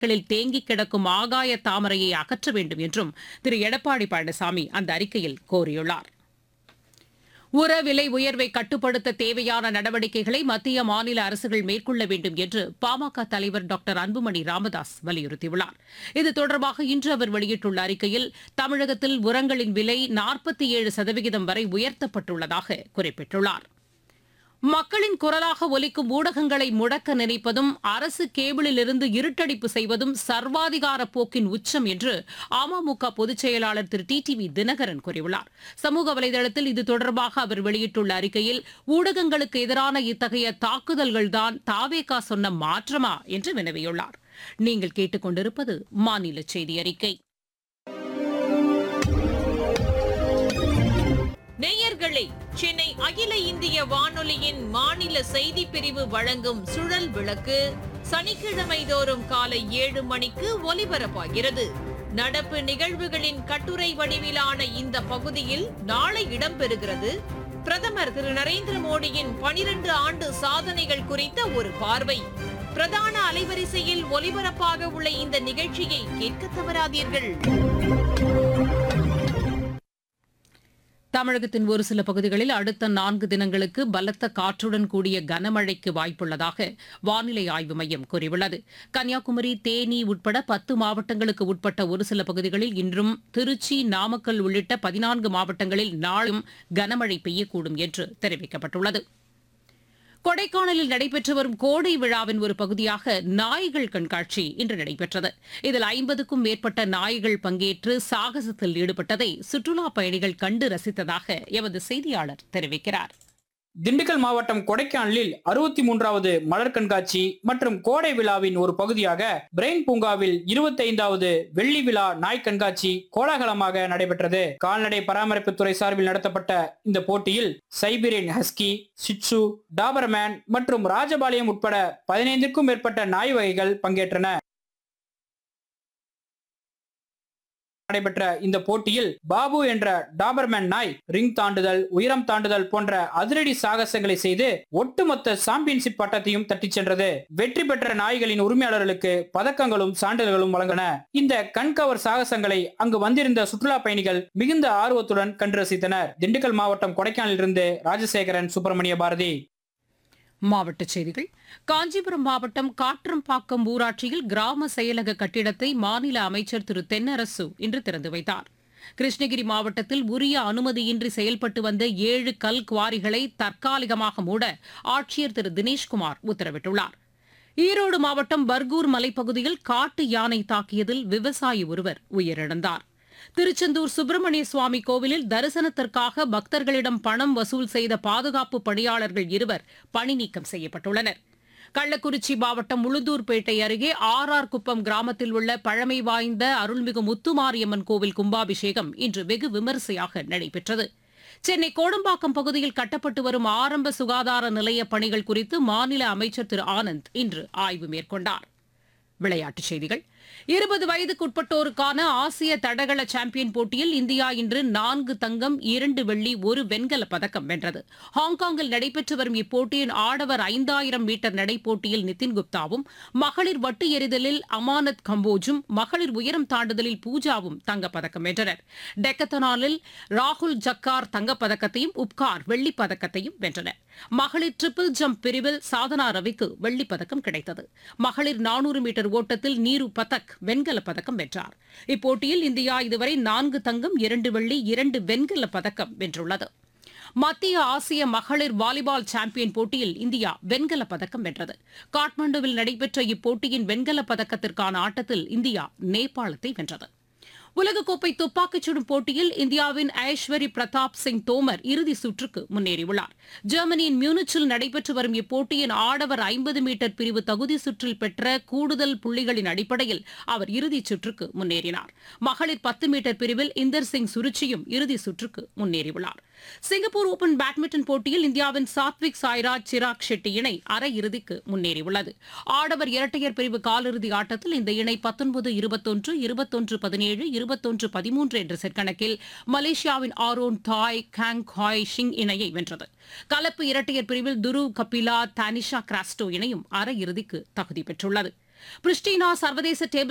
களில் தேங்கிக் கிடக்கும் ஆகாய தாமரையை அகற்ற வேண்டும் என்றும் திரு எடப்பாடி பழனிசாமி அந்த அறிக்கையில் கோரியுள்ளார் உர விலை உயர்வை கட்டுப்படுத்த தேவையான நடவடிக்கைகளை மத்திய மாநில அரசுகள் மேற்கொள்ள வேண்டும் என்று பாமக தலைவர் டாக்டர் அன்புமணி ராமதாஸ் வலியுறுத்தியுள்ளார் இது தொடர்பாக இன்று அவர் வெளியிட்டுள்ள அறிக்கையில் தமிழகத்தில் உரங்களின் விலை நாற்பத்தி ஏழு சதவிகிதம் வரை உயர்த்தப்பட்டுள்ளதாக குறிப்பிட்டுள்ளார் மக்களின் குரலாக ஒலிக்கும் ஊடகங்களை முடக்க நினைப்பதும் அரசு கேபிளிலிருந்து இருட்டடிப்பு செய்வதும் சர்வாதிகார போக்கின் உச்சம் என்று அமமுக பொதுச் செயலாளர் திரு டி டி வி தினகரன் கூறியுள்ளார் சமூக வலைதளத்தில் இது தொடர்பாக அவர் வெளியிட்டுள்ள அறிக்கையில் ஊடகங்களுக்கு எதிரான இத்தகைய தாக்குதல்கள்தான் தாவேகா சொன்ன மாற்றமா என்று வினவியுள்ளார் நீங்கள் கேட்டுக்கொண்டிருப்பது மாநில செய்தி அறிக்கை நேயர்களே சென்னை அகில இந்திய வானொலியின் மாநில செய்தி பிரிவு வழங்கும் சுழல் விளக்கு சனிக்கிழமை தோறும் காலை ஏழு மணிக்கு ஒலிபரப்பாகிறது நடப்பு நிகழ்வுகளின் கட்டுரை வடிவிலான இந்த பகுதியில் நாளை இடம்பெறுகிறது பிரதமர் திரு நரேந்திர மோடியின் பனிரெண்டு ஆண்டு சாதனைகள் குறித்த ஒரு பார்வை பிரதான அலைவரிசையில் ஒலிபரப்பாக உள்ள இந்த நிகழ்ச்சியை கேட்க தவறாதீர்கள் தமிழகத்தின் ஒரு சில பகுதிகளில் அடுத்த நான்கு தினங்களுக்கு பலத்த காற்றுடன் கூடிய கனமழைக்கு வாய்ப்புள்ளதாக வானிலை ஆய்வு மையம் கூறியுள்ளது கன்னியாகுமரி தேனி உட்பட பத்து மாவட்டங்களுக்கு உட்பட்ட ஒரு சில பகுதிகளில் இன்றும் திருச்சி நாமக்கல் உள்ளிட்ட பதினான்கு மாவட்டங்களில் நாளும் கனமழை பெய்யக்கூடும் என்று தெரிவிக்கப்பட்டுள்ளது கொடைக்கானலில் நடைபெற்று வரும் கோடை விழாவின் ஒரு பகுதியாக நாய்கள் கண்காட்சி இன்று நடைபெற்றது இதில் ஐம்பதுக்கும் மேற்பட்ட நாய்கள் பங்கேற்று சாகசத்தில் ஈடுபட்டதை சுற்றுலா பயணிகள் கண்டு ரசித்ததாக எமது செய்தியாளர் தெரிவிக்கிறார் திண்டுக்கல் மாவட்டம் கொடைக்கானலில் அறுபத்தி மூன்றாவது மலர் கண்காட்சி மற்றும் கோடை விழாவின் ஒரு பகுதியாக பிரெயின் பூங்காவில் இருபத்தைந்தாவது வெள்ளி விழா நாய் கண்காட்சி கோலாகலமாக நடைபெற்றது கால்நடை பராமரிப்புத்துறை சார்பில் நடத்தப்பட்ட இந்த போட்டியில் சைபீரியன் ஹஸ்கி சிட்சு டாபர்மேன் மற்றும் ராஜபாளையம் உட்பட பதினைந்திற்கும் மேற்பட்ட நாய் வகைகள் பங்கேற்றன நடைபெற்ற இந்த போட்டியில் பாபு என்ற டாபர்மேன் நாய் ரிங் தாண்டுதல் உயரம் தாண்டுதல் போன்ற அதிரடி சாகசங்களை செய்து ஒட்டுமொத்த சாம்பியன்ஷிப் பட்டத்தையும் தட்டிச் சென்றது வெற்றி பெற்ற நாய்களின் உரிமையாளர்களுக்கு பதக்கங்களும் சான்றிதழ்களும் வழங்கின இந்த கண்கவர் சாகசங்களை அங்கு வந்திருந்த சுற்றுலா பயணிகள் மிகுந்த ஆர்வத்துடன் கண்டு ரசித்தனர் திண்டுக்கல் மாவட்டம் கொடைக்கானலிலிருந்து ராஜசேகரன் சுப்பிரமணிய பாரதி மாவட்டச் செய்திகள் காஞ்சிபுரம் மாவட்டம் காற்றம்பாக்கம் ஊராட்சியில் கிராம செயலக கட்டிடத்தை மாநில அமைச்சர் திரு தென்னரசு இன்று திறந்து வைத்தார் கிருஷ்ணகிரி மாவட்டத்தில் உரிய அனுமதியின்றி செயல்பட்டு வந்த ஏழு கல் குவாரிகளை தற்காலிகமாக மூட ஆட்சியர் திரு தினேஷ்குமார் உத்தரவிட்டுள்ளார் ஈரோடு மாவட்டம் பர்கூர் மலைப்பகுதியில் காட்டு யானை தாக்கியதில் விவசாயி ஒருவர் உயிரிழந்தார் திருச்செந்தூர் சுப்பிரமணிய சுவாமி கோவிலில் தரிசனத்திற்காக பக்தர்களிடம் பணம் வசூல் செய்த பாதுகாப்பு பணியாளர்கள் இருவர் பணி நீக்கம் செய்யப்பட்டுள்ளனர் கள்ளக்குறிச்சி மாவட்டம் உளுந்தூர்பேட்டை அருகே ஆர் ஆர் குப்பம் கிராமத்தில் உள்ள பழமை வாய்ந்த அருள்மிகு முத்துமாரியம்மன் கோவில் கும்பாபிஷேகம் இன்று வெகு விமரிசையாக நடைபெற்றது சென்னை கோடம்பாக்கம் பகுதியில் கட்டப்பட்டு வரும் ஆரம்ப சுகாதார நிலைய பணிகள் குறித்து மாநில அமைச்சர் திரு ஆனந்த் இன்று ஆய்வு மேற்கொண்டார் விளையாட்டுச் செய்திகள் இருபது வயதுக்குட்பட்டோருக்கான ஆசிய தடகள சாம்பியன் போட்டியில் இந்தியா இன்று நான்கு தங்கம் இரண்டு வெள்ளி ஒரு வெண்கலப் பதக்கம் வென்றது ஹாங்காங்கில் நடைபெற்று வரும் இப்போட்டியின் ஆடவர் ஐந்தாயிரம் மீட்டர் நடைப்போட்டியில் நிதின் குப்தாவும் மகளிர் வட்டு எறிதலில் அமானத் கம்போஜும் மகளிர் உயரம் தாண்டுதலில் பூஜாவும் தங்கப்பதக்கம் வென்றனர் டெக்கத்தனாலில் ராகுல் ஜக்கார் தங்கப்பதக்கத்தையும் உப்கார் வெள்ளிப் பதக்கத்தையும் வென்றனர் மகளிர் ட்ரிபிள் ஜம்ப் பிரிவில் சாதனா ரவிக்கு வெள்ளிப் பதக்கம் கிடைத்தது மகளிர் நானூறு மீட்டர் ஓட்டத்தில் நீரு பதக் வெண்கலப் பதக்கம் வென்றார் இப்போட்டியில் இந்தியா இதுவரை நான்கு தங்கம் இரண்டு வெள்ளி இரண்டு வெண்கலப் பதக்கம் வென்றுள்ளது மத்திய ஆசிய மகளிர் வாலிபால் சாம்பியன் போட்டியில் இந்தியா வெண்கலப் பதக்கம் வென்றது காட்மாண்டுவில் நடைபெற்ற இப்போட்டியின் வெண்கலப் பதக்கத்திற்கான ஆட்டத்தில் இந்தியா நேபாளத்தை வென்றது உலகக்கோப்பை துப்பாக்கிச் சுடும் போட்டியில் இந்தியாவின் ஐஸ்வரி பிரதாப் சிங் தோமர் இறுதி சுற்றுக்கு முன்னேறியுள்ளார் ஜெர்மனியின் மியூனிச்சில் நடைபெற்று வரும் இப்போட்டியின் ஆடவர் ஐம்பது மீட்டர் பிரிவு தகுதி சுற்றில் பெற்ற கூடுதல் புள்ளிகளின் அடிப்படையில் அவர் இறுதிச் சுற்றுக்கு முன்னேறினார் மகளிர் பத்து மீட்டர் பிரிவில் இந்தர் சிங் சுருச்சியும் இறுதி சுற்றுக்கு முன்னேறியுள்ளார் சிங்கப்பூர் ஓபன் பேட்மிண்டன் போட்டியில் இந்தியாவின் சாத்விக் சாய்ராஜ் சிராக் ஷெட்டி இணை அரையிறுதிக்கு முன்னேறியுள்ளது ஆடவர் இரட்டையர் பிரிவு காலிறுதி ஆட்டத்தில் இந்த இணை பத்தொன்பது இருபத்தொன்று இருபத்தொன்று பதினேழு இருபத்தொன்று பதிமூன்று என்ற செட் கணக்கில் மலேசியாவின் ஆரோன் தாய் கேங் ஹாய் ஷிங் இணையை வென்றது கலப்பு இரட்டையர் பிரிவில் துருவ் கபிலா தானிஷா கிராஸ்டோ இணையும் அரையிறுதிக்கு தகுதி பெற்றுள்ளது பிரிஸ்டினா சர்வதேச டேபிள்